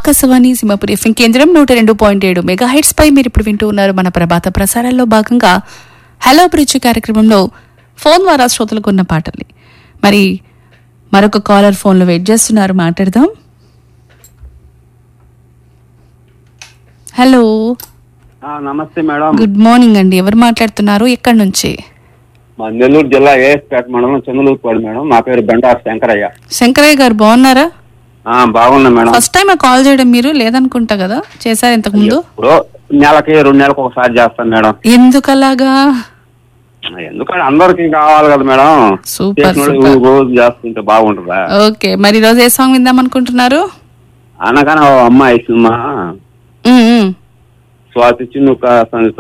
Akashvani Simhapuri FM కేంద్రం నూట రెండు పాయింట్ ఏడు మెగా హైట్స్ పై మీరు ఇప్పుడు వింటూ ఉన్నారు మన ప్రభాత ప్రసారాల్లో భాగంగా హలో బ్రిడ్జ్ కార్యక్రమంలో ఫోన్ ద్వారా శ్రోతలకు ఉన్న పాటల్ని మరి మరొక కాలర్ ఫోన్లో వెయిట్ చేస్తున్నారు మాట్లాడదాం హలో ఆ, నమస్తే మేడం గుడ్ మార్నింగ్ అండి ఎవరు మాట్లాడుతున్నారు ఎక్కడి నుంచి మా నెల్లూరు జిల్లా ఏఎస్పేట మండలం చంద్రలూరుపాడు మేడం నా పేరు బండారు శంకరయ్య శంకరయ్య గారు బాగున్నారా ఆ, బాగున్నా మేడం ఫస్ట్ టైం కాల్ చేయడం మీరు లేదనుకుంటా కదా చేశారు ఇంతకు ముందు ఇప్పుడు నెలకి రెండు నెలలకు ఒకసారి చేస్తాను మేడం ఎందుకు అలాగా ఎందుకంటే అందరికి కావాలి కదా మేడం సూపర్, చేసిన వాళ్ళు సూపర్. రోజు చేస్తుంటే బాగుంటుందా ఓకే మరి ఈరోజు ఏ సాంగ్ విందాం అనుకుంటున్నారు అనగానే ఓ అమ్మాయి సినిమా ఉమ్, ఉమ్. స్వాతి చిన్నుక